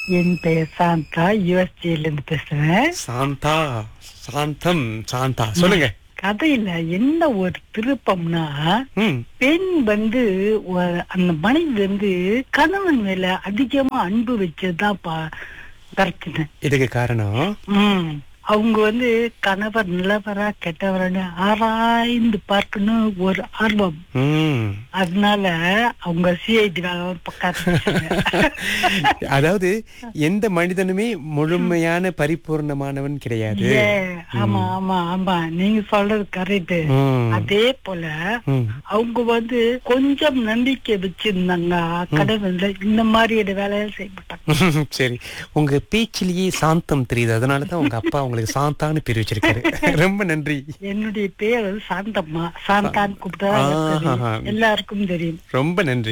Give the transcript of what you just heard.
என் பெயர் சாந்தா யூஎஸ்ஜில இருந்து பேசுறேன் சாந்தா சாந்தம் சாந்தா சொல்லுங்க கதையில என்ன ஒரு திருப்பம்னா ம் பெண் வந்து ஒ- அந்த மனைவி வந்து கணவன் மேல அதிகமா அன்பு வச்சதுதான் பா- பிரச்சனை இதுக்கு காரணம் ம் அவங்க வந்து கணவர் நல்லவரா கெட்டவரான்னு ஆராய்ந்து பார்க்கணும் ஒரு ஆர்வம் ம் அதனால அவங்க சிஐடி பக்கம் அதாவது எந்த மனிதனுமே முழுமையான பரிபூர்ணமானவன் கிடையாது ஏ, ஆமா ஆமா ஆமா நீங்க சொல்றது கரெக்ட் ம். அதே போல ம். அவங்க வந்து கொஞ்சம் நம்பிக்கை வச்சிருந்தாங்க கடவுள்ல இந்த மாதிரி வேலையை செய்ய மாட்டாங்க சரி உங்க பேச்சிலேயே சாந்தம் தெரியுது அதனாலதான் உங்க அப்பா உங்களுக்கு சாந்தான்னு பேர் வச்சிருக்காரு ரொம்ப நன்றி என்னுடைய பேர் வந்து சாந்தம்மா சாந்தான்னு கூப்பிட்டா ஆஹா. எல்லாருக்கும் தெரியும் ரொம்ப நன்றி